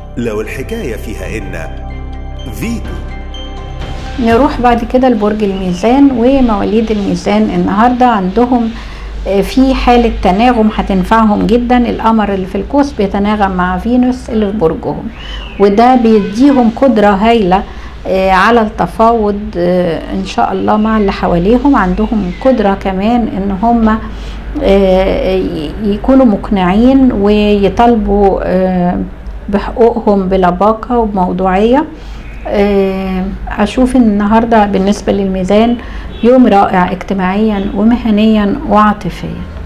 لو الحكاية فيها إن فيتو نروح بعد كده لبرج الميزان ومواليد الميزان النهارده عندهم آه، في حالة تناغم هتنفعهم جدا القمر اللي في القوس بيتناغم مع فينوس اللي في برجهم وده بيديهم قدرة هايلة آه، على التفاوض آه، ان شاء الله مع اللي حواليهم عندهم قدرة كمان ان هم آه، ي- يكونوا مقنعين ويطالبوا آه، بحقوقهم بلباقة وبموضوعية آه، اشوف ان النهارده بالنسبه للميزان يوم رائع اجتماعيا ومهنيا وعاطفيا